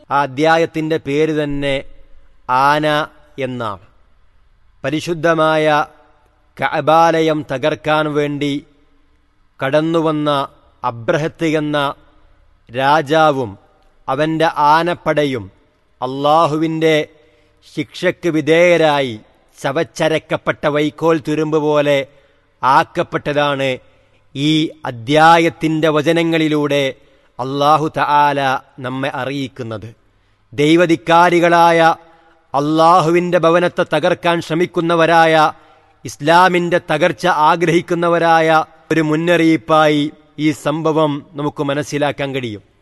ആ അദ്ധ്യായത്തിൻ്റെ പേര് തന്നെ ആന എന്നാണ് പരിശുദ്ധമായ കഅബാലയം തകർക്കാൻ വേണ്ടി കടന്നുവന്ന അബ്രഹത്ത് എന്ന രാജാവും അവൻ്റെ ആനപ്പടയും അള്ളാഹുവിൻ്റെ ശിക്ഷയ്ക്ക് വിധേയരായി ചവച്ചരക്കപ്പെട്ട വൈക്കോൽ തുരുമ്പ് പോലെ ആക്കപ്പെട്ടതാണ് ഈ അദ്ധ്യായത്തിൻ്റെ വചനങ്ങളിലൂടെ അള്ളാഹു തആല നമ്മെ അറിയിക്കുന്നത് ദൈവധിക്കാരികളായ അള്ളാഹുവിൻ്റെ ഭവനത്തെ തകർക്കാൻ ശ്രമിക്കുന്നവരായ ഇസ്ലാമിൻ്റെ തകർച്ച ആഗ്രഹിക്കുന്നവരായ ഒരു മുന്നറിയിപ്പായി ഈ സംഭവം നമുക്ക് മനസ്സിലാക്കാൻ കഴിയും